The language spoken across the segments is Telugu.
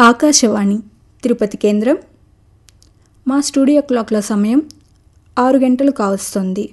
ఆకాశవాణి తిరుపతి కేంద్రం మా స్టూడియో క్లాక్ల సమయం ఆరు గంటలు కావస్తుంది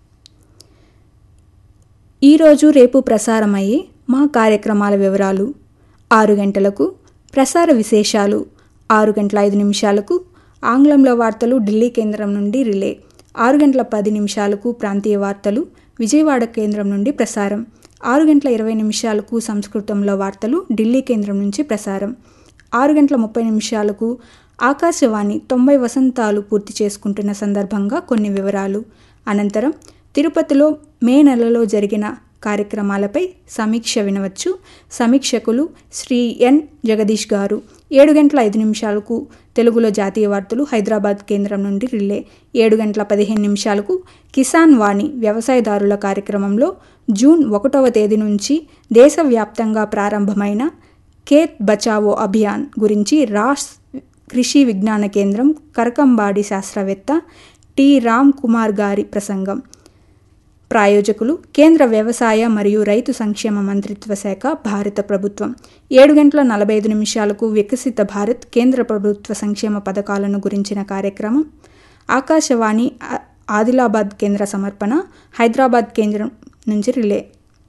ఈరోజు రేపు ప్రసారమయ్యే మా కార్యక్రమాల వివరాలు ఆరు గంటలకు ప్రసార విశేషాలు ఆరు గంటల ఐదు నిమిషాలకు ఆంగ్లంలో వార్తలు ఢిల్లీ కేంద్రం నుండి రిలే ఆరు గంటల పది నిమిషాలకు ప్రాంతీయ వార్తలు విజయవాడ కేంద్రం నుండి ప్రసారం ఆరు గంటల ఇరవై నిమిషాలకు సంస్కృతంలో వార్తలు ఢిల్లీ కేంద్రం నుంచి ప్రసారం ఆరు గంటల ముప్పై నిమిషాలకు ఆకాశవాణి తొంభై వసంతాలు పూర్తి చేసుకుంటున్న సందర్భంగా కొన్ని వివరాలు అనంతరం తిరుపతిలో మే నెలలో జరిగిన కార్యక్రమాలపై సమీక్ష వినవచ్చు సమీక్షకులు శ్రీ ఎన్ జగదీష్ గారు ఏడు గంటల ఐదు నిమిషాలకు తెలుగులో జాతీయ వార్తలు హైదరాబాద్ కేంద్రం నుండి రిలే ఏడు గంటల పదిహేను నిమిషాలకు కిసాన్ వాణి వ్యవసాయదారుల కార్యక్రమంలో జూన్ ఒకటవ తేదీ నుంచి దేశవ్యాప్తంగా ప్రారంభమైన ఖేత్ బచావో అభియాన్ గురించి రాస్ కృషి విజ్ఞాన కేంద్రం కరకంబాడి శాస్త్రవేత్త టి రామ్ కుమార్ గారి ప్రసంగం ప్రాయోజకులు కేంద్ర వ్యవసాయ మరియు రైతు సంక్షేమ మంత్రిత్వ శాఖ భారత ప్రభుత్వం ఏడు గంటల నలభై ఐదు నిమిషాలకు వికసిత భారత్ కేంద్ర ప్రభుత్వ సంక్షేమ పథకాలను గురించిన కార్యక్రమం ఆకాశవాణి ఆ- ఆదిలాబాద్ కేంద్ర సమర్పణ హైదరాబాద్ కేంద్రం నుంచి రిలే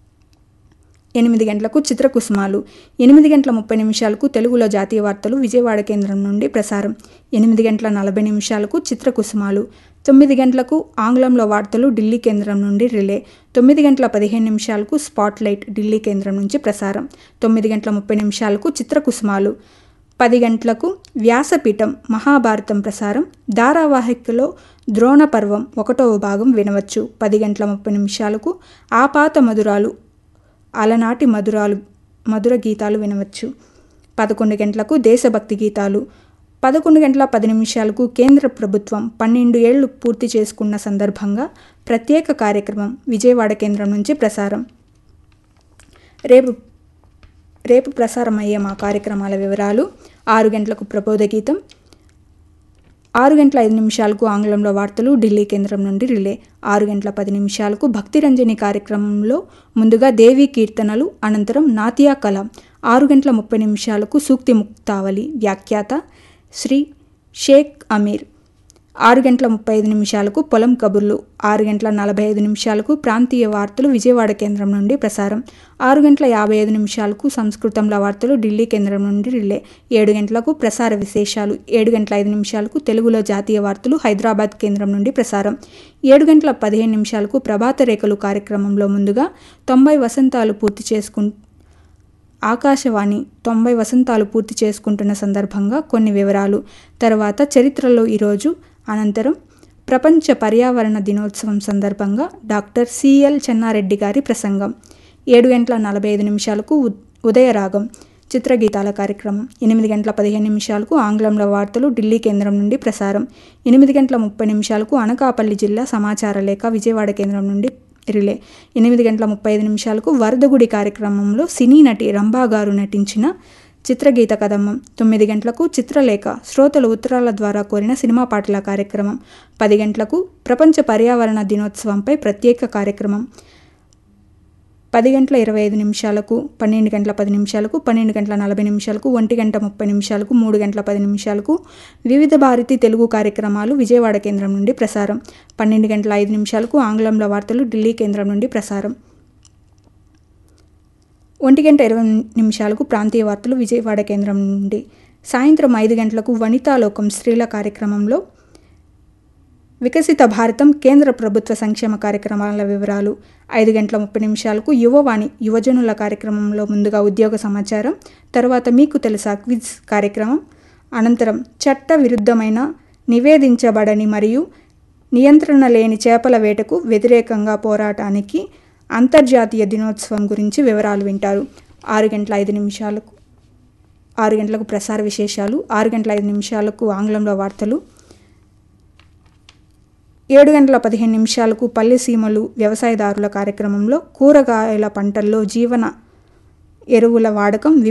ఎనిమిది గంటలకు చిత్రకుసుమాలు ఎనిమిది గంటల ముప్పై నిమిషాలకు తెలుగులో జాతీయ వార్తలు విజయవాడ కేంద్రం నుండి ప్రసారం ఎనిమిది గంటల నలభై నిమిషాలకు చిత్రకుసుమాలు తొమ్మిది గంటలకు ఆంగ్లంలో వార్తలు ఢిల్లీ కేంద్రం నుండి రిలే తొమ్మిది గంటల పదిహేను నిమిషాలకు స్పాట్ లైట్ ఢిల్లీ కేంద్రం నుంచి ప్రసారం తొమ్మిది గంటల ముప్పై నిమిషాలకు చిత్రకుసుమాలు పది గంటలకు వ్యాసపీఠం మహాభారతం ప్రసారం ధారావాహికలో ద్రోణ పర్వం ఒకటవ భాగం వినవచ్చు పది గంటల ముప్పై నిమిషాలకు ఆపాత మధురాలు అలనాటి మధురాలు మధుర గీతాలు వినవచ్చు పదకొండు గంటలకు దేశభక్తి గీతాలు పదకొండు గంటల పది నిమిషాలకు కేంద్ర ప్రభుత్వం పన్నెండు ఏళ్లు పూర్తి చేసుకున్న సందర్భంగా ప్రత్యేక కార్యక్రమం విజయవాడ కేంద్రం నుంచి ప్రసారం రేపు రేపు ప్రసారమయ్యే మా కార్యక్రమాల వివరాలు ఆరు గంటలకు ప్రబోధ గీతం ఆరు గంటల ఐదు నిమిషాలకు ఆంగ్లంలో వార్తలు ఢిల్లీ కేంద్రం నుండి రిలే ఆరు గంటల పది నిమిషాలకు భక్తిరంజని కార్యక్రమంలో ముందుగా దేవీ కీర్తనలు అనంతరం నాతియా కళ ఆరు గంటల ముప్పై నిమిషాలకు సూక్తి ముక్తావళి వ్యాఖ్యాత శ్రీ షేక్ అమీర్ ఆరు గంటల ముప్పై ఐదు నిమిషాలకు పొలం కబుర్లు ఆరు గంటల నలభై ఐదు నిమిషాలకు ప్రాంతీయ వార్తలు విజయవాడ కేంద్రం నుండి ప్రసారం ఆరు గంటల యాభై ఐదు నిమిషాలకు సంస్కృతంలో వార్తలు ఢిల్లీ కేంద్రం నుండి రిలే ఏడు గంటలకు ప్రసార విశేషాలు ఏడు గంటల ఐదు నిమిషాలకు తెలుగులో జాతీయ వార్తలు హైదరాబాద్ కేంద్రం నుండి ప్రసారం ఏడు గంటల పదిహేను నిమిషాలకు ప్రభాత రేఖలు కార్యక్రమంలో ముందుగా తొంభై వసంతాలు పూర్తి చేసుకు ఆకాశవాణి తొంభై వసంతాలు పూర్తి చేసుకుంటున్న సందర్భంగా కొన్ని వివరాలు తర్వాత చరిత్రలో ఈరోజు అనంతరం ప్రపంచ పర్యావరణ దినోత్సవం సందర్భంగా డాక్టర్ సిఎల్ చెన్నారెడ్డి గారి ప్రసంగం ఏడు గంటల నలభై ఐదు నిమిషాలకు ఉ- ఉదయరాగం చిత్రగీతాల కార్యక్రమం ఎనిమిది గంటల పదిహేను నిమిషాలకు ఆంగ్లంలో వార్తలు ఢిల్లీ కేంద్రం నుండి ప్రసారం ఎనిమిది గంటల ముప్పై నిమిషాలకు అనకాపల్లి జిల్లా సమాచార లేఖ విజయవాడ కేంద్రం నుండి రిలే ఎనిమిది గంటల ముప్పై ఐదు నిమిషాలకు వరదగుడి కార్యక్రమంలో సినీ నటి రంభా గారు నటించిన చిత్రగీత కదమ్మం తొమ్మిది గంటలకు చిత్రలేఖ శ్రోతలు ఉత్తరాల ద్వారా కోరిన సినిమా పాటల కార్యక్రమం పది గంటలకు ప్రపంచ పర్యావరణ దినోత్సవంపై ప్రత్యేక కార్యక్రమం పది గంటల ఇరవై ఐదు నిమిషాలకు పన్నెండు గంటల పది నిమిషాలకు పన్నెండు గంటల నలభై నిమిషాలకు ఒంటి గంట ముప్పై నిమిషాలకు మూడు గంటల పది నిమిషాలకు వివిధ భారతి తెలుగు కార్యక్రమాలు విజయవాడ కేంద్రం నుండి ప్రసారం పన్నెండు గంటల ఐదు నిమిషాలకు ఆంగ్లంలో వార్తలు ఢిల్లీ కేంద్రం నుండి ప్రసారం ఒంటి గంట ఇరవై నిమిషాలకు ప్రాంతీయ వార్తలు విజయవాడ కేంద్రం నుండి సాయంత్రం ఐదు గంటలకు వనితాలోకం స్త్రీల కార్యక్రమంలో వికసిత భారతం కేంద్ర ప్రభుత్వ సంక్షేమ కార్యక్రమాల వివరాలు ఐదు గంటల ముప్పై నిమిషాలకు యువవాణి యువజనుల కార్యక్రమంలో ముందుగా ఉద్యోగ సమాచారం తర్వాత మీకు తెలుసా క్విజ్ కార్యక్రమం అనంతరం చట్ట విరుద్ధమైన నివేదించబడని మరియు నియంత్రణ లేని చేపల వేటకు వ్యతిరేకంగా పోరాటానికి అంతర్జాతీయ దినోత్సవం గురించి వివరాలు వింటారు ఆరు గంటల ఐదు నిమిషాలకు ఆరు గంటలకు ప్రసార విశేషాలు ఆరు గంటల ఐదు నిమిషాలకు ఆంగ్లంలో వార్తలు ఏడు గంటల పదిహేను నిమిషాలకు పల్లె సీమలు వ్యవసాయదారుల కార్యక్రమంలో కూరగాయల పంటల్లో జీవన ఎరువుల వాడకం